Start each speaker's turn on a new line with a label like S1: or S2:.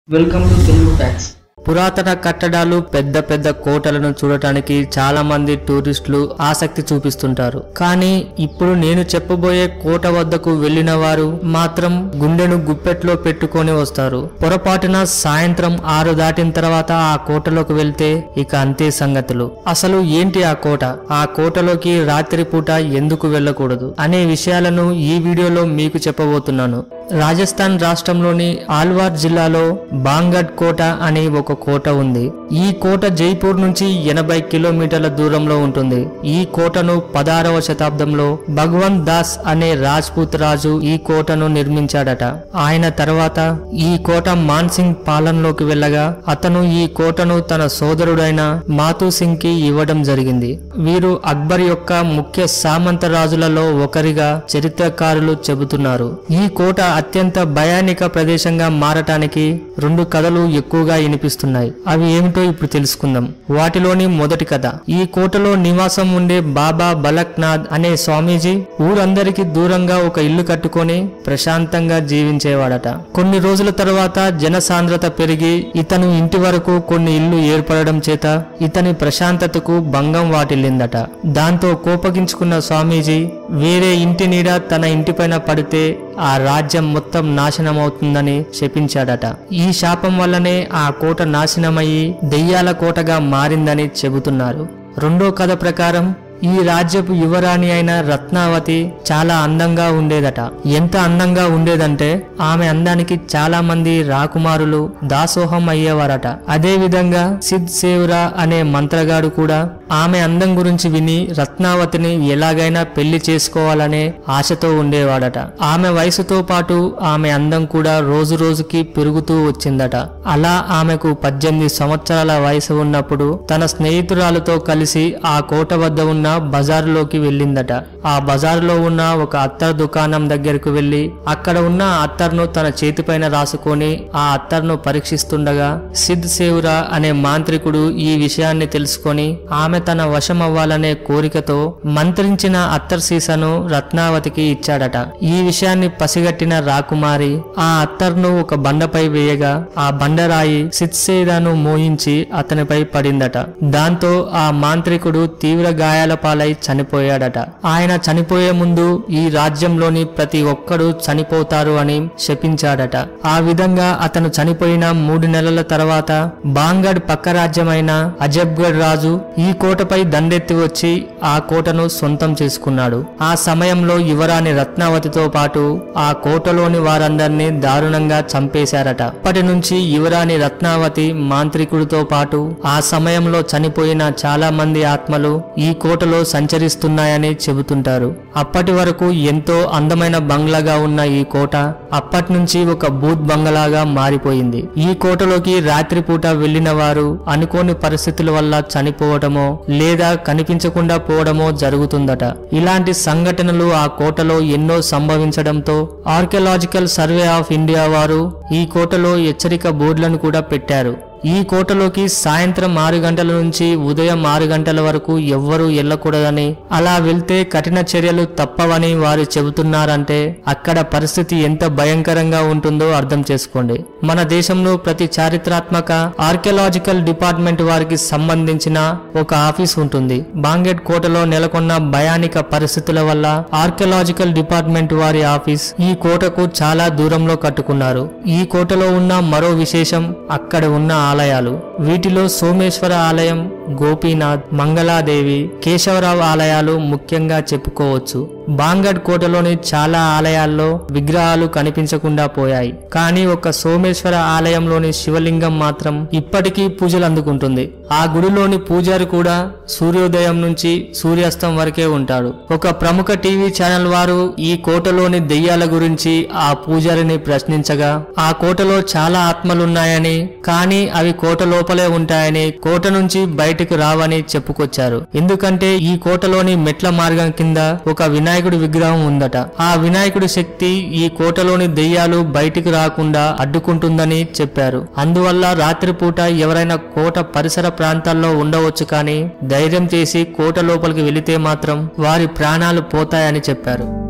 S1: welcome to Telugu fax
S2: పురాతన కట్టడాలు పెద్ద పెద్ద కోటలను చూడటానికి చాలా మంది టూరిస్టులు ఆసక్తి చూపిస్తుంటారు కానీ ఇప్పుడు నేను చెప్పబోయే కోట వద్దకు వెళ్లిన వారు మాత్రం గుండెను గుప్పెట్లో పెట్టుకొని వస్తారు పొరపాటున సాయంత్రం ఆరు దాటిన తర్వాత ఆ కోటలోకి వెళ్తే ఇక అంతే సంగతులు అసలు ఏంటి ఆ కోట ఆ కోటలోకి రాత్రిపూట ఎందుకు వెళ్ళకూడదు అనే విషయాలను ఈ వీడియోలో మీకు చెప్పబోతున్నాను రాజస్థాన్ రాష్ట్రంలోని ఆల్వార్ జిల్లాలో బాంగడ్ కోట అనే ఒక కోట ఉంది ఈ కోట జైపూర్ నుంచి ఎనభై కిలోమీటర్ల దూరంలో ఉంటుంది ఈ కోటను పదహారవ శతాబ్దంలో భగవంత్ దాస్ అనే రాజ్పూత్ రాజు ఈ కోటను నిర్మించాడట ఆయన తర్వాత ఈ కోట మాన్సింగ్ పాలనలోకి వెళ్ళగా అతను ఈ కోటను తన సోదరుడైన మాతూ సింగ్ కి ఇవ్వడం జరిగింది వీరు అక్బర్ యొక్క ముఖ్య సామంత రాజులలో ఒకరిగా చరిత్రకారులు చెబుతున్నారు ఈ కోట అత్యంత భయానిక ప్రదేశంగా మారటానికి రెండు కథలు ఎక్కువగా వినిపిస్తున్నాయి అవి ఏమిటో ఇప్పుడు తెలుసుకుందాం వాటిలోని మొదటి కథ ఈ కోటలో నివాసం ఉండే బాబా బలక్నాథ్ అనే స్వామీజీ ఊరందరికి దూరంగా ఒక ఇల్లు కట్టుకొని ప్రశాంతంగా జీవించేవాడట కొన్ని రోజుల తర్వాత జనసాంద్రత పెరిగి ఇతను ఇంటి వరకు కొన్ని ఇల్లు ఏర్పడడం చేత ఇతని ప్రశాంతతకు భంగం వాటిల్లిందట దాంతో కోపగించుకున్న స్వామీజీ వేరే ఇంటి నీడ తన ఇంటిపైన పడితే ఆ రాజ్యం మొత్తం నాశనమవుతుందని శపించాడట ఈ శాపం వల్లనే ఆ కోట నాశనమయ్యి దెయ్యాల కోటగా మారిందని చెబుతున్నారు రెండో కథ ప్రకారం ఈ రాజ్యపు యువరాణి అయిన రత్నావతి చాలా అందంగా ఉండేదట ఎంత అందంగా ఉండేదంటే ఆమె అందానికి చాలా మంది రాకుమారులు దాసోహం అయ్యేవారట అదే విధంగా సిద్ సేవురా అనే మంత్రగాడు కూడా ఆమె అందం గురించి విని రత్నావతిని ఎలాగైనా పెళ్లి చేసుకోవాలనే ఆశతో ఉండేవాడట ఆమె వయసుతో పాటు ఆమె అందం కూడా రోజు రోజుకి పెరుగుతూ వచ్చిందట అలా ఆమెకు పద్దెనిమిది సంవత్సరాల వయసు ఉన్నప్పుడు తన స్నేహితురాలతో కలిసి ఆ కోట వద్ద ఉన్న బజారులోకి వెళ్ళిందట ఆ బజారులో ఉన్న ఒక అత్తర్ దుకాణం దగ్గరకు వెళ్లి అక్కడ ఉన్న అత్తర్ను తన చేతిపైన రాసుకొని ఆ అత్తర్ను పరీక్షిస్తుండగా సిద్ సేవురా అనే మాంత్రికుడు ఈ విషయాన్ని తెలుసుకొని ఆమె తన వశం అవ్వాలనే కోరికతో మంత్రించిన అత్తర్ సీసాను రత్నావతికి ఇచ్చాడట ఈ విషయాన్ని పసిగట్టిన రాకుమారి ఆ అత్తర్ను ఒక బండపై వేయగా ఆ బండరాయి సిత్సేదాను మోయించి అతనిపై పడిందట దాంతో ఆ మాంత్రికుడు తీవ్ర గాయాల పాలై చనిపోయాడట ఆయన చనిపోయే ముందు ఈ రాజ్యంలోని ప్రతి ఒక్కడు చనిపోతారు అని శపించాడట ఆ విధంగా అతను చనిపోయిన మూడు నెలల తర్వాత బాంగడ్ పక్క రాజ్యమైన అజబ్గఢ్ రాజు ఈ కోటపై దండెత్తి వచ్చి ఆ కోటను సొంతం చేసుకున్నాడు ఆ సమయంలో యువరాణి రత్నావతితో పాటు ఆ కోటలోని వారందరినీ దారుణంగా చంపేశారట అప్పటి నుంచి యువరాణి రత్నావతి మాంత్రికుడితో పాటు ఆ సమయంలో చనిపోయిన చాలా మంది ఆత్మలు ఈ కోటలో సంచరిస్తున్నాయని చెబుతుంటారు అప్పటి వరకు ఎంతో అందమైన బంగ్లాగా ఉన్న ఈ కోట అప్పటి నుంచి ఒక బూత్ బంగ్లాగా మారిపోయింది ఈ కోటలోకి రాత్రిపూట వెళ్లిన వారు అనుకోని పరిస్థితుల వల్ల చనిపోవటమో లేదా కనిపించకుండా పోవడమో జరుగుతుందట ఇలాంటి సంఘటనలు ఆ కోటలో ఎన్నో సంభవించడంతో ఆర్కియలాజికల్ సర్వే ఆఫ్ ఇండియా వారు ఈ కోటలో హెచ్చరిక బోర్డులను కూడా పెట్టారు ఈ కోటలోకి సాయంత్రం ఆరు గంటల నుంచి ఉదయం ఆరు గంటల వరకు ఎవ్వరూ వెళ్ళకూడదని అలా వెళ్తే కఠిన చర్యలు తప్పవని వారు చెబుతున్నారంటే అక్కడ పరిస్థితి ఎంత భయంకరంగా ఉంటుందో అర్థం చేసుకోండి మన దేశంలో ప్రతి చారిత్రాత్మక ఆర్కియలాజికల్ డిపార్ట్మెంట్ వారికి సంబంధించిన ఒక ఆఫీస్ ఉంటుంది బాంగెట్ కోటలో నెలకొన్న భయానిక పరిస్థితుల వల్ల ఆర్కియలాజికల్ డిపార్ట్మెంట్ వారి ఆఫీస్ ఈ కోటకు చాలా దూరంలో కట్టుకున్నారు ఈ కోటలో ఉన్న మరో విశేషం అక్కడ ఉన్న ఆలయాలు వీటిలో సోమేశ్వర ఆలయం గోపీనాథ్ మంగళాదేవి కేశవరావు ఆలయాలు ముఖ్యంగా చెప్పుకోవచ్చు బాంగడ్ కోటలోని చాలా ఆలయాల్లో విగ్రహాలు కనిపించకుండా పోయాయి కానీ ఒక సోమేశ్వర ఆలయంలోని శివలింగం మాత్రం ఇప్పటికీ పూజలు అందుకుంటుంది ఆ గుడిలోని పూజారి కూడా సూర్యోదయం నుంచి సూర్యాస్తం వరకే ఉంటాడు ఒక ప్రముఖ టీవీ ఛానల్ వారు ఈ కోటలోని దెయ్యాల గురించి ఆ పూజారిని ప్రశ్నించగా ఆ కోటలో చాలా ఆత్మలున్నాయని కానీ అవి కోట లోపలే ఉంటాయని కోట నుంచి బయటకు రావని చెప్పుకొచ్చారు ఎందుకంటే ఈ కోటలోని మెట్ల మార్గం కింద ఒక వినాయకుడి విగ్రహం ఉందట ఆ వినాయకుడి శక్తి ఈ కోటలోని దెయ్యాలు బయటికి రాకుండా అడ్డుకుంటుందని చెప్పారు అందువల్ల రాత్రిపూట ఎవరైనా కోట పరిసర ప్రాంతాల్లో ఉండవచ్చు కానీ ధైర్యం చేసి కోట లోపలికి వెళితే మాత్రం వారి ప్రాణాలు పోతాయని చెప్పారు